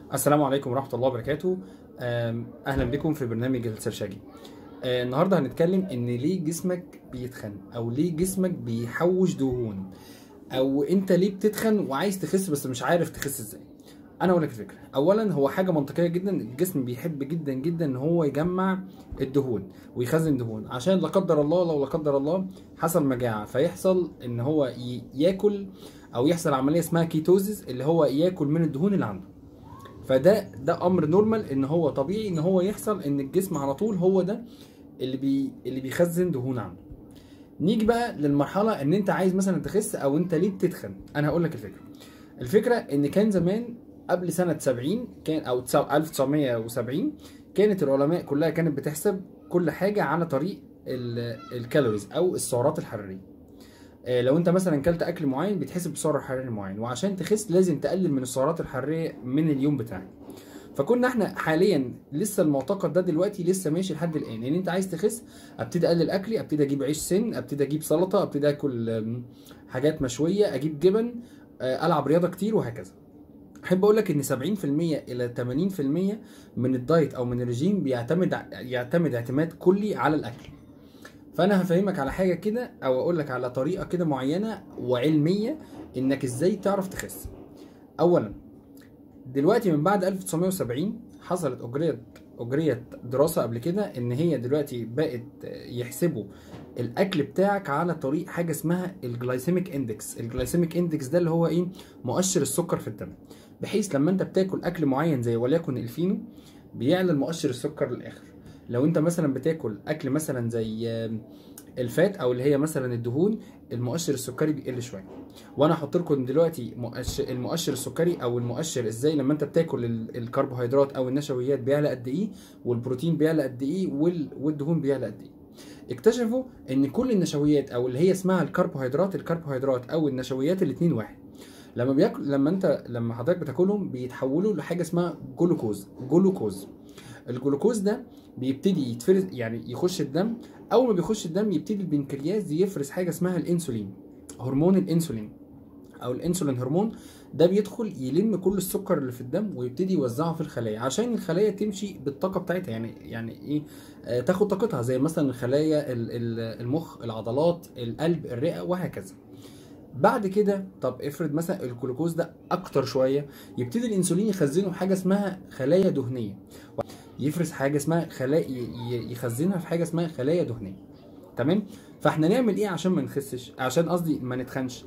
السلام عليكم ورحمة الله وبركاته آم، أهلا بكم في برنامج السرشاجي آه، النهاردة هنتكلم إن ليه جسمك بيتخن أو ليه جسمك بيحوش دهون أو أنت ليه بتتخن وعايز تخس بس مش عارف تخس إزاي أنا أقول لك الفكرة أولا هو حاجة منطقية جدا الجسم بيحب جدا جدا إن هو يجمع الدهون ويخزن دهون عشان لا قدر الله لو لا قدر الله حصل مجاعة فيحصل إن هو ي- ياكل أو يحصل عملية اسمها كيتوزيس اللي هو ياكل من الدهون اللي عنده فده ده امر نورمال ان هو طبيعي ان هو يحصل ان الجسم على طول هو ده اللي بي اللي بيخزن دهون عنده نيجي بقى للمرحله ان انت عايز مثلا تخس او انت ليه بتتخن انا هقول لك الفكره الفكره ان كان زمان قبل سنه 70 كان او 1970 كانت العلماء كلها كانت بتحسب كل حاجه على طريق ال- الكالوريز او السعرات الحراريه آه، لو انت مثلا كلت اكل معين بيتحسب بسعر حراري معين وعشان تخس لازم تقلل من السعرات الحراريه من اليوم بتاعك فكنا احنا حاليا لسه المعتقد ده دلوقتي لسه ماشي لحد الان ان انت عايز تخس ابتدي اقلل اكلي ابتدي اجيب عيش سن ابتدي اجيب سلطه ابتدي اكل آم، حاجات مشويه اجيب جبن آه، العب رياضه كتير وهكذا احب اقول لك ان 70% الى 80% من الدايت او من الرجيم بيعتمد ع- يعتمد اعتماد كلي على الاكل فانا هفهمك على حاجه كده او اقول لك على طريقه كده معينه وعلميه انك ازاي تعرف تخس اولا دلوقتي من بعد 1970 حصلت اجريت اجريت دراسه قبل كده ان هي دلوقتي بقت يحسبوا الاكل بتاعك على طريق حاجه اسمها الجلايسيميك اندكس الجلايسيميك اندكس ده اللي هو ايه مؤشر السكر في الدم بحيث لما انت بتاكل اكل معين زي وليكن الفينو بيعلى مؤشر السكر للاخر لو انت مثلا بتاكل اكل مثلا زي آم، الفات او اللي هي مثلا الدهون المؤشر السكري بيقل شويه وانا هحط لكم دلوقتي مؤشر المؤشر السكري او المؤشر ازاي لما انت بتاكل ال- الكربوهيدرات او النشويات بيعلى قد ايه والبروتين بيعلى قد ايه وال- والدهون بيعلى قد ايه اكتشفوا ان كل النشويات او اللي هي اسمها الكربوهيدرات الكربوهيدرات او النشويات الاتنين واحد لما بياكل لما انت لما حضرتك بتاكلهم بيتحولوا لحاجه اسمها جلوكوز جلوكوز الجلوكوز ده بيبتدي يتفرز يعني يخش الدم اول ما بيخش الدم يبتدي البنكرياس يفرز حاجه اسمها الانسولين هرمون الانسولين او الانسولين هرمون ده بيدخل يلم كل السكر اللي في الدم ويبتدي يوزعه في الخلايا عشان الخلايا تمشي بالطاقه بتاعتها يعني يعني ايه آه تاخد طاقتها زي مثلا الخلايا ال- ال- المخ العضلات القلب الرئه وهكذا بعد كده طب افرض مثلا الجلوكوز ده اكتر شويه يبتدي الانسولين يخزنه في حاجه اسمها خلايا دهنيه يفرز حاجه اسمها خلايا ي- ي- يخزنها في حاجه اسمها خلايا دهنيه تمام فاحنا نعمل ايه عشان ما نخسش عشان قصدي ما نتخنش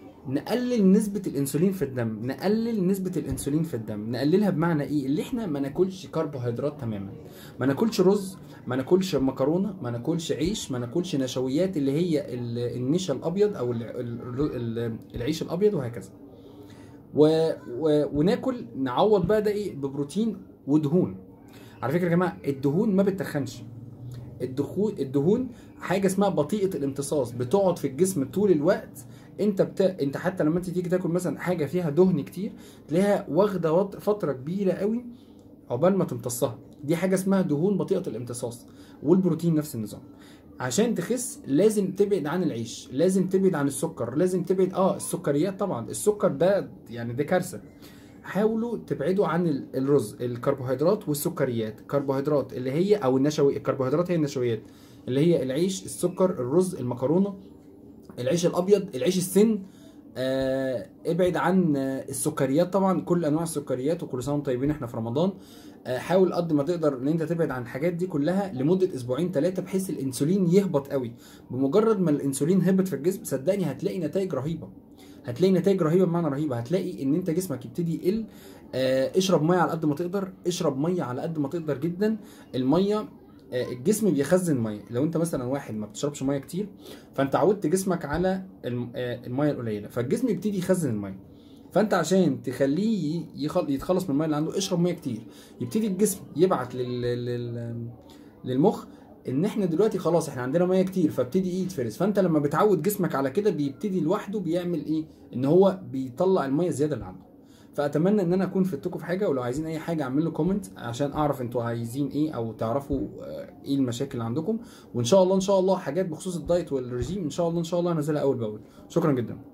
نقلل نسبة الانسولين في الدم نقلل نسبة الانسولين في الدم نقللها بمعنى ايه اللي احنا ما ناكلش كربوهيدرات تماما ما ناكلش رز ما ناكلش مكرونة ما ناكلش عيش ما ناكلش نشويات اللي هي ال- النشا الابيض او ال- ال- ال- العيش الابيض وهكذا و... و... وناكل نعوض بقى ده ايه ببروتين ودهون على فكره يا جماعه الدهون ما بتتخنش الدخول الدهون حاجه اسمها بطيئه الامتصاص بتقعد في الجسم طول الوقت انت بت... انت حتى لما انت تيجي تاكل مثلا حاجه فيها دهن كتير تلاقيها واخده وط- فتره كبيره قوي عقبال ما تمتصها دي حاجه اسمها دهون بطيئه الامتصاص والبروتين نفس النظام عشان تخس لازم تبعد عن العيش لازم تبعد عن السكر لازم تبعد اه السكريات طبعا السكر ده يعني ده كارثه حاولوا تبعدوا عن ال- الرز الكربوهيدرات والسكريات الكربوهيدرات اللي هي او النشوي الكربوهيدرات هي النشويات اللي هي العيش السكر الرز المكرونه العيش الابيض العيش السن آه ابعد عن آه، السكريات طبعا كل انواع السكريات وكل سنه وانتم طيبين احنا في رمضان آه حاول قد ما تقدر ان انت تبعد عن الحاجات دي كلها لمده اسبوعين ثلاثه بحيث الانسولين يهبط قوي بمجرد ما الانسولين هبط في الجسم صدقني هتلاقي نتائج رهيبه هتلاقي نتائج رهيبه بمعنى رهيبه هتلاقي ان انت جسمك يبتدي يقل آه اشرب ميه على قد ما تقدر اشرب ميه على قد ما تقدر جدا الميه آه، الجسم بيخزن ميه لو انت مثلا واحد ما بتشربش ميه كتير فانت عودت جسمك على الم- آه، الميه القليله فالجسم يبتدي يخزن الميه فانت عشان تخليه يخل... يتخلص من الميه اللي عنده اشرب ميه كتير يبتدي الجسم يبعت لل... لل... للمخ ان احنا دلوقتي خلاص احنا عندنا ميه كتير فابتدي ايه يتفرز فانت لما بتعود جسمك على كده بيبتدي لوحده بيعمل ايه ان هو بيطلع الميه الزياده اللي عنده فاتمنى ان انا اكون فدتكم في حاجه ولو عايزين اي حاجه اعمل له كومنت عشان اعرف انتوا عايزين ايه او تعرفوا آه، ايه المشاكل اللي عندكم وان شاء الله ان شاء الله حاجات بخصوص الدايت والرجيم ان شاء الله ان شاء الله هنزلها اول باول شكرا جدا